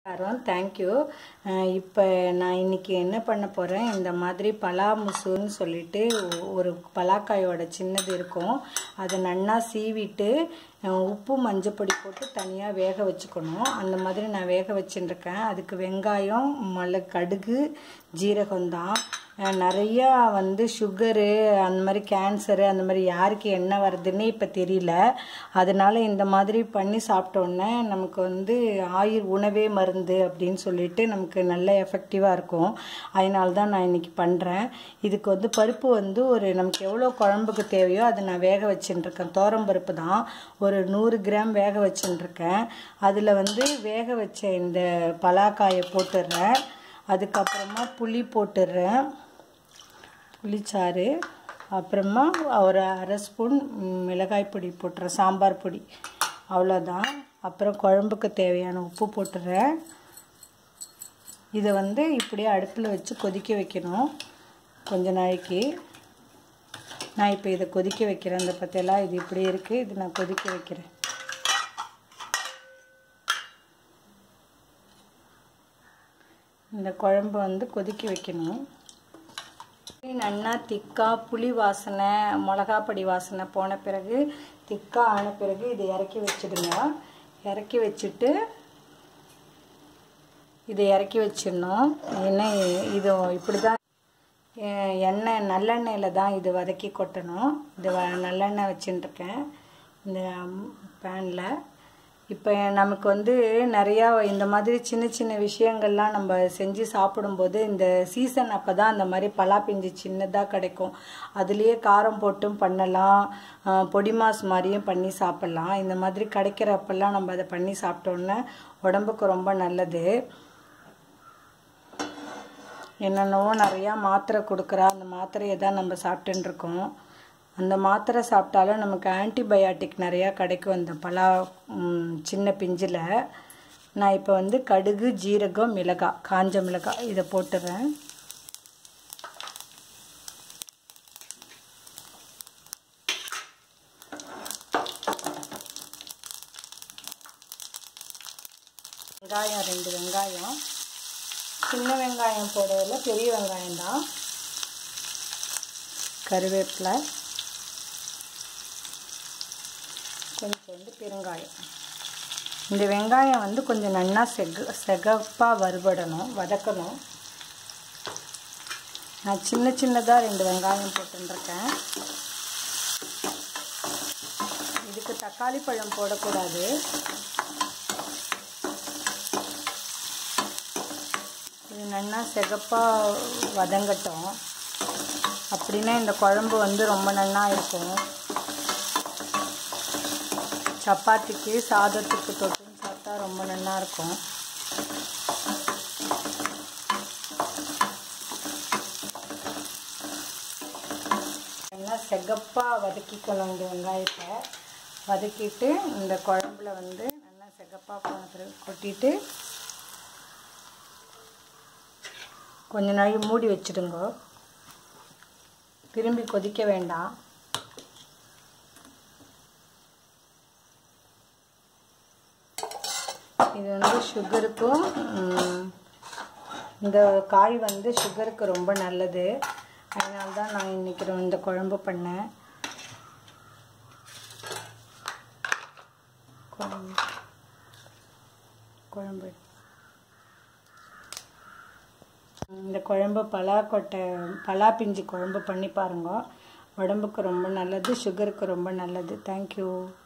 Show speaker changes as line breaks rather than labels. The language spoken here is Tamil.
தரோம் தேங்க்யூ இப்போ நான் இன்னைக்கு என்ன பண்ண போகிறேன் இந்த மாதிரி பலா முசுன்னு சொல்லிட்டு ஒரு பலாக்காயோட சின்னது இருக்கும் அதை நன்னா சீவிட்டு அஹ், உப்பு மஞ்சப்பொடி போட்டு தனியாக வேக வச்சுக்கணும் அந்த மாதிரி நான் வேக வச்சுட்டுருக்கேன் அதுக்கு வெங்காயம் மிளகு கடுகு ஜீரகம் தான் நிறையா வந்து சுகரு அந்த மாதிரி கேன்சரு அந்த மாதிரி யாருக்கு என்ன வருதுன்னு இப்போ தெரியல அதனால இந்த மாதிரி பண்ணி சாப்பிட்டோன்னே நமக்கு வந்து ஆயுர் உணவே மருந்து அப்படின்னு சொல்லிட்டு நமக்கு நல்ல எஃபெக்டிவாக இருக்கும் அதனால தான் நான் இன்னைக்கு பண்ணுறேன் இதுக்கு வந்து பருப்பு வந்து ஒரு நமக்கு எவ்வளோ குழம்புக்கு தேவையோ அதை நான் வேக வச்சுட்டுருக்கேன் தோரம் பருப்பு தான் ஒரு நூறு கிராம் வேக வச்சுட்டுருக்கேன் அதில் வந்து வேக வச்ச இந்த பலாக்காயை போட்டுடுறேன் அதுக்கப்புறமா புளி போட்டுடுறேன் புளிச்சாறு அப்புறமா ஒரு அரை ஸ்பூன் மிளகாய் பொடி போட்டுறேன் சாம்பார் பொடி அவ்வளோதான் அப்புறம் குழம்புக்கு தேவையான உப்பு போட்டுறேன் இதை வந்து இப்படியே அடுப்பில் வச்சு கொதிக்க வைக்கணும் கொஞ்ச நாளைக்கு நான் இப்போ இதை கொதிக்க வைக்கிறேன் இந்த பற்றியெல்லாம் இது இப்படி இருக்குது இது நான் கொதிக்க வைக்கிறேன் இந்த குழம்பு வந்து கொதிக்க வைக்கணும் நல்லா திக்கா புளி வாசனை மிளகா பொடி வாசனை போன பிறகு திக்கா ஆன பிறகு இதை இறக்கி வச்சிடுங்க இறக்கி வச்சுட்டு இதை இறக்கி வச்சிடணும் ஏன்னா இது இப்படி தான் எண்ணெய் நல்லெண்ணெயில் தான் இது வதக்கி கொட்டணும் இது வ நல்லெண்ணெய் வச்சுட்டுருக்கேன் இந்த பேனில் இப்போ நமக்கு வந்து நிறையா இந்த மாதிரி சின்ன சின்ன விஷயங்கள்லாம் நம்ம செஞ்சு சாப்பிடும்போது இந்த சீசன் அப்போ தான் அந்த மாதிரி பலா பிஞ்சு சின்னதாக கிடைக்கும் அதுலேயே காரம் போட்டும் பண்ணலாம் ஆஹ் பொடி மாஸ் மாதிரியும் பண்ணி சாப்பிட்லாம் இந்த மாதிரி கிடைக்கிறப்பெல்லாம் நம்ம அதை பண்ணி சாப்பிட்டோன்னே உடம்புக்கு ரொம்ப நல்லது என்னென்னவோ நிறையா மாத்திரை கொடுக்குறா அந்த மாத்திரையை தான் நம்ம சாப்பிட்டுன்னு இருக்கோம் அந்த மாத்திரை சாப்பிட்டாலும் நமக்கு ஆன்டிபயாட்டிக் நிறையா கிடைக்கும் அந்த பலா ம், சின்ன பிஞ்சில் நான் இப்போ வந்து கடுகு ஜீரகம் மிளகாய் காஞ்ச மிளகாய் இதை போட்டுறேன் வெங்காயம் ரெண்டு வெங்காயம் சின்ன வெங்காயம் போடுறதுல பெரிய வெங்காயம் தான் கருவேப்பிலை கொஞ்சோண்டு பெருங்காயம் இந்த வெங்காயம் வந்து கொஞ்சம் நல்லா செக செகப்பாக வறுபடணும் வதக்கணும் நான் சின்ன சின்னதாக ரெண்டு வெங்காயம் போட்டுருக்கேன் இதுக்கு தக்காளி பழம் போடக்கூடாது இது நல்லா செகப்பாக வதங்கட்டும் அப்படின்னா இந்த குழம்பு வந்து ரொம்ப நல்லா இருக்கும் சப்பாத்திக்கு சாதத்துக்கு தொட்டுன்னு சாப்பிட்டா ரொம்ப நல்லா இருக்கும் நல்லா செகப்பாக வதக்கிக்கணும் இந்த வெங்காயத்தை வதக்கிட்டு இந்த குழம்புல வந்து நல்லா செகப்பாக போன பிறகு கொட்டிட்டு கொஞ்ச நாள் மூடி வச்சுடுங்க திரும்பி கொதிக்க வேண்டாம் இது வந்து சுகருக்கும் ம், இந்த காய் வந்து சுகருக்கு ரொம்ப நல்லது அதனால தான் நான் இன்றைக்கி இந்த குழம்பு பண்ணேன் குழம்பு குழம்பு இந்த குழம்பு பலாக்கொட்டை பலா பிஞ்சு குழம்பு பண்ணி பாருங்க உடம்புக்கு ரொம்ப நல்லது சுகருக்கு ரொம்ப நல்லது தேங்க்யூ